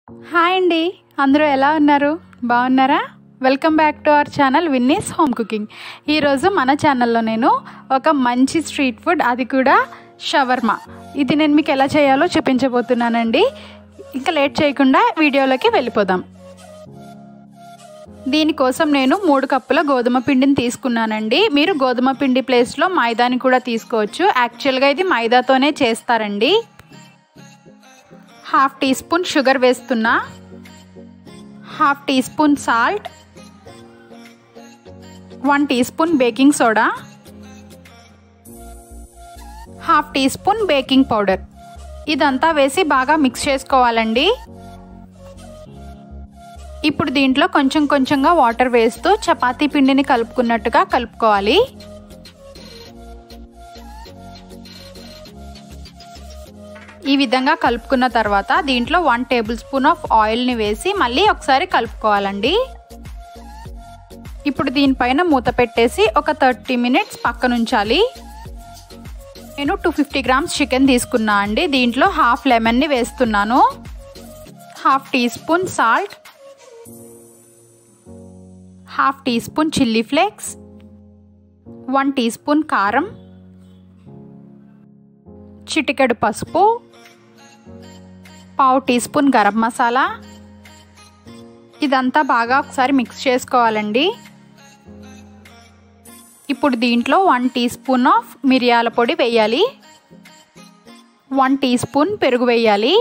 hi అండి అందరూ ఎలా ఉన్నారు బాగున్నారా welcome back to our channel Vinnie's home cooking ఈరోజు మన ఛానల్లో నేను ఒక మంచి స్ట్రీట్ ఫుడ్ అది కూడా షవర్మా ఇది నేను మీకు ఎలా చేయాలో చూపించబోతున్నానండి ఇంకా లేట్ చేయకుండా వీడియోలోకి వెళ్ళిపోదాం దీనికోసం నేను మూడు కప్పుల గోధుమ పిండిని తీసుకున్నానండి మీరు గోధుమ పిండి ప్లేస్లో మైదాని కూడా తీసుకోవచ్చు యాక్చువల్గా ఇది మైదాతోనే చేస్తారండి హాఫ్ టీ స్పూన్ షుగర్ వేస్తున్నా half teaspoon salt one teaspoon baking soda half teaspoon baking powder ఇదంతా వేసి బాగా మిక్స్ చేసుకోవాలండి ఇప్పుడు దీంట్లో కొంచెం కొంచెంగా వాటర్ వేస్తూ చపాతీ పిండిని కలుపుకున్నట్టుగా కలుపుకోవాలి ఈ విధంగా కలుపుకున్న తర్వాత దీంట్లో వన్ టేబుల్ స్పూన్ ఆఫ్ ఆయిల్ని వేసి మళ్ళీ ఒకసారి కలుపుకోవాలండి ఇప్పుడు దీనిపైన మూత పెట్టేసి ఒక థర్టీ మినిట్స్ పక్కనుంచాలి నేను టూ ఫిఫ్టీ గ్రామ్స్ చికెన్ తీసుకున్నా అండి దీంట్లో హాఫ్ లెమన్ని వేస్తున్నాను half teaspoon salt half teaspoon chilli flakes one teaspoon కారం చిటికెడు పసుపు పావు టీ స్పూన్ గరం మసాలా ఇదంతా బాగా ఒకసారి మిక్స్ చేసుకోవాలండి ఇప్పుడు దీంట్లో వన్ టీ స్పూన్ ఆఫ్ మిరియాల పొడి వేయాలి వన్ టీ స్పూన్ పెరుగు వేయాలి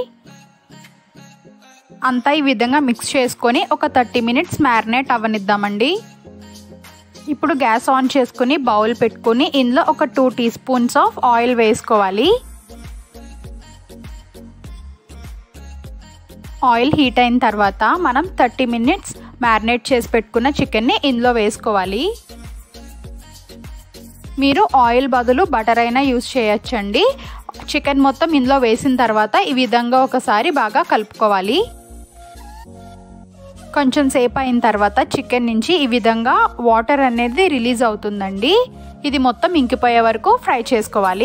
అంతా ఈ విధంగా మిక్స్ చేసుకొని ఒక థర్టీ మినిట్స్ మ్యారినేట్ అవ్వనిద్దామండి ఇప్పుడు గ్యాస్ ఆన్ చేసుకుని బౌల్ పెట్టుకుని ఇందులో ఒక two teaspoons of oil వేసుకోవాలి ఆయిల్ హీట్ అయిన తర్వాత మనం థర్టీ మినిట్స్ మ్యారినేట్ చేసి పెట్టుకున్న చికెన్ని ఇందులో వేసుకోవాలి మీరు ఆయిల్ బదులు బటర్ అయినా యూస్ చేయొచ్చండి చికెన్ మొత్తం ఇందులో వేసిన తర్వాత ఈ విధంగా ఒకసారి బాగా కలుపుకోవాలి కొంచెం సేపు అయిన తర్వాత చికెన్ నుంచి ఈ విధంగా వాటర్ అనేది రిలీజ్ అవుతుందండి ఇది మొత్తం ఇంకిపోయే వరకు ఫ్రై చేసుకోవాలి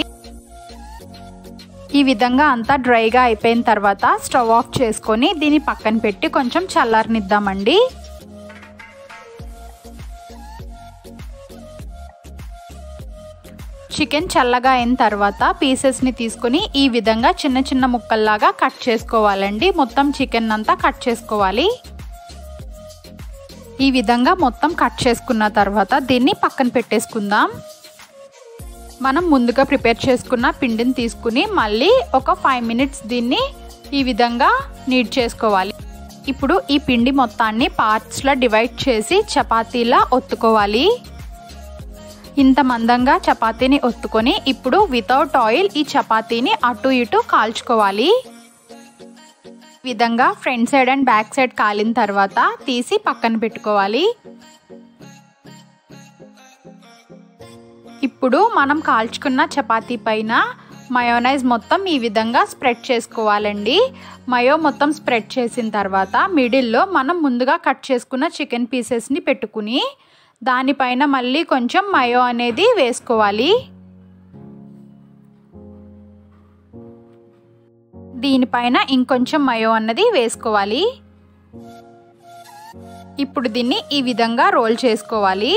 ఈ విధంగా అంతా డ్రైగా అయిపోయిన తర్వాత స్టవ్ ఆఫ్ చేసుకొని దీన్ని పక్కన పెట్టి కొంచెం చల్లారనిద్దామండి చికెన్ చల్లగా అయిన తర్వాత పీసెస్ని తీసుకొని ఈ విధంగా చిన్న చిన్న ముక్కల్లాగా కట్ చేసుకోవాలండి మొత్తం చికెన్ అంతా కట్ చేసుకోవాలి ఈ విధంగా మొత్తం కట్ చేసుకున్న తర్వాత దీన్ని పక్కన పెట్టేసుకుందాం మనం ముందుగా ప్రిపేర్ చేసుకున్న పిండిని తీసుకుని మళ్ళీ ఒక ఫైవ్ మినిట్స్ దీన్ని ఈ విధంగా నీట్ చేసుకోవాలి ఇప్పుడు ఈ పిండి మొత్తాన్ని పార్ట్స్లో డివైడ్ చేసి చపాతీలా ఒత్తుకోవాలి ఇంత మందంగా చపాతీని ఒత్తుకొని ఇప్పుడు వితౌట్ ఆయిల్ ఈ చపాతీని అటు ఇటు కాల్చుకోవాలి విధంగా front side and back side కాలిన తర్వాత తీసి పక్కన పెట్టుకోవాలి ఇప్పుడు మనం కాల్చుకున్న చపాతీ పైన మయోనైజ్ మొత్తం ఈ విధంగా స్ప్రెడ్ చేసుకోవాలండి మయో మొత్తం స్ప్రెడ్ చేసిన తర్వాత మిడిల్లో మనం ముందుగా కట్ చేసుకున్న చికెన్ పీసెస్ని పెట్టుకుని దానిపైన మళ్ళీ కొంచెం మయో అనేది వేసుకోవాలి దీనిపైన ఇంకొంచెం మయో అన్నది వేసుకోవాలి ఇప్పుడు దీన్ని ఈ విధంగా రోల్ చేసుకోవాలి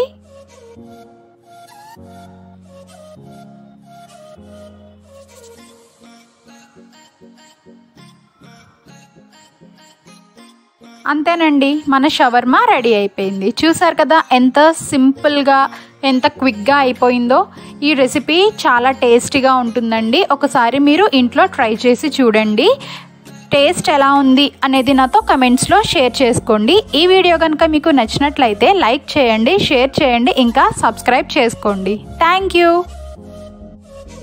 అంతేనండి మన షవర్మా రెడీ అయిపోయింది చూసారు కదా ఎంత సింపుల్గా ఎంత క్విక్గా అయిపోయిందో ఈ రెసిపీ చాలా టేస్టీగా ఉంటుందండి ఒకసారి మీరు ఇంట్లో ట్రై చేసి చూడండి టేస్ట్ ఎలా ఉంది అనేది నాతో కమెంట్స్లో షేర్ చేసుకోండి ఈ వీడియో కనుక మీకు నచ్చినట్లయితే లైక్ చేయండి షేర్ చేయండి ఇంకా సబ్స్క్రైబ్ చేసుకోండి థ్యాంక్ యూ